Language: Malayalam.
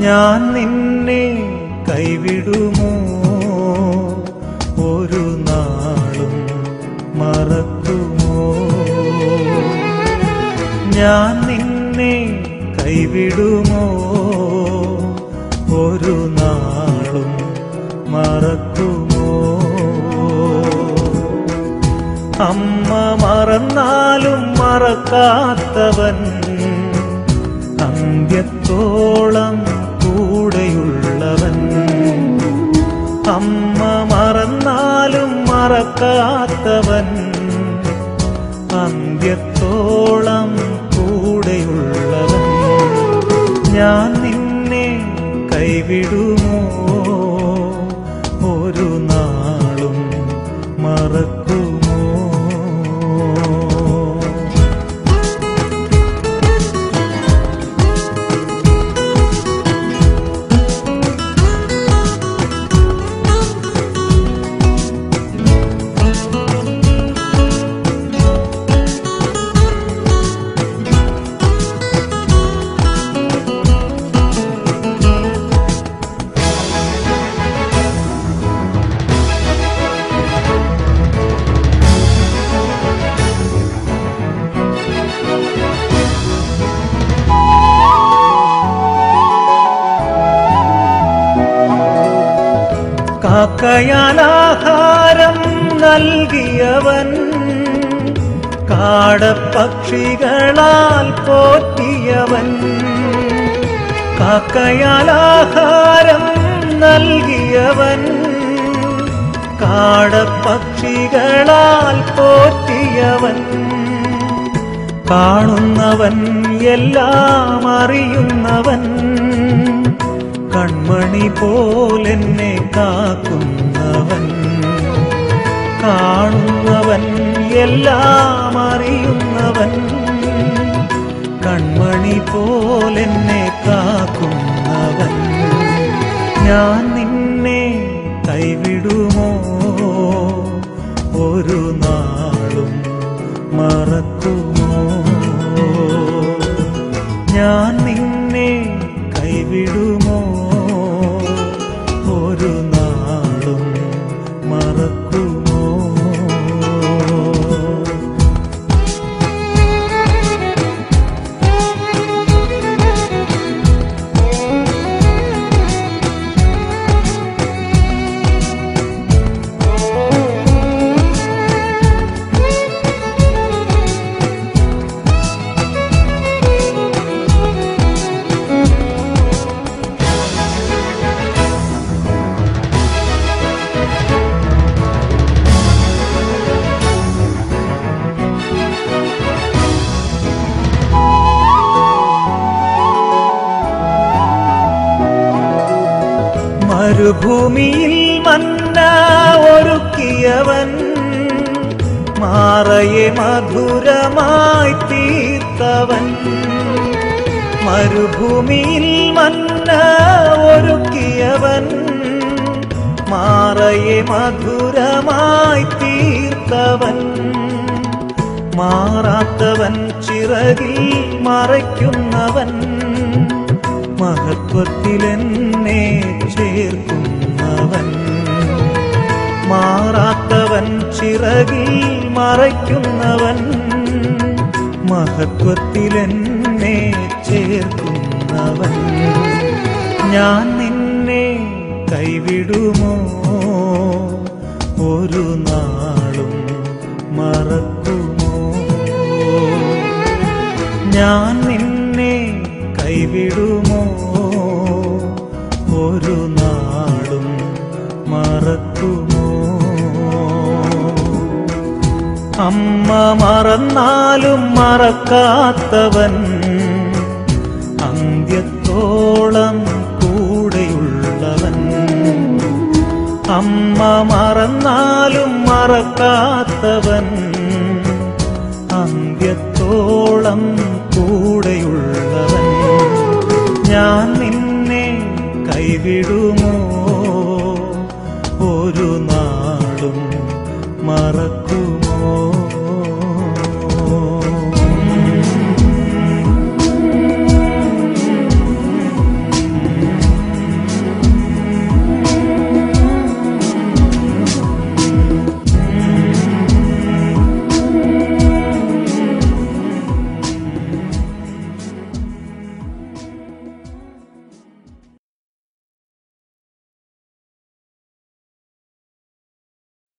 ഞാൻ നിന്നെ കൈവിടുമോ ഒരു നാളും മറക്കുമോ ഞാൻ നിന്നെ കൈവിടുമോ ഒരു നാളും മറക്കുമോ അമ്മ മറന്നാലും മറക്കാത്തവൻ അന്ത്യത്തോളം കൂടെയുള്ളവൻ അമ്മ മറന്നാലും മറക്കാത്തവൻ അന്ത്യത്തോളം കൂടെയുള്ളവൻ ഞാൻ നിന്നെ കൈവിടുമോ ഒരു നാളും മറക്കുമോ കാക്കയാലാഹാരം നൽകിയവൻ കാടപ്പക്ഷികളാൽ പോറ്റിയവൻ കാക്കയാലാഹാരം നൽകിയവൻ കാടപ്പക്ഷികളാൽ പോറ്റിയവൻ കാണുന്നവൻ എല്ലാം അറിയുന്നവൻ കൺമണി പോലെന്നെ കാക്കുന്നവൻ കാണുന്നവൻ എല്ലാം അറിയുന്നവൻ കൺമണി പോലെന്നെ കാക്കുന്നവൻ ഞാൻ നിന്നെ കൈവിടുമോ ഒരു നാളും മറക്കുമോ ഞാൻ നിന്നെ കൈവിടുമോ ഒരു നാളും മറക്കുമോ മരുഭൂമിയിൽ മന്ന ഒരുക്കിയവൻ മാറയെ മധുരമായി തീർത്തവൻ മരുഭൂമിയിൽ മന്ന ഒരുക്കിയവൻ മാറയെ മധുരമായി തീർത്തവൻ മാറാത്തവൻ ചിറകിൽ മറയ്ക്കുന്നവൻ മഹത്വത്തിലെന്നെ ചേർക്കുന്നവൻ മാറാത്തവൻ ചിറകിൽ മറയ്ക്കുന്നവൻ മഹത്വത്തിലെന്നെ ചേർക്കുന്നവൻ ഞാൻ നിന്നെ കൈവിടുമോ ഒരു നാളും മറക്കുമോ ഞാൻ നിന്നെ കൈവിടുമോ ഒരു നാളും മറക്കുമോ അമ്മ മറന്നാലും മറക്കാത്തവൻ അന്ത്യത്തോളം കൂടെയുള്ളവൻ അമ്മ മറന്നാലും മറക്കാത്തവൻ അന്ത്യത്തോളം കൂടെയുള്ളവൻ ഞാൻ നിന്നെ കൈവിടുമോ ഒരു നാളും മറക്കുമോ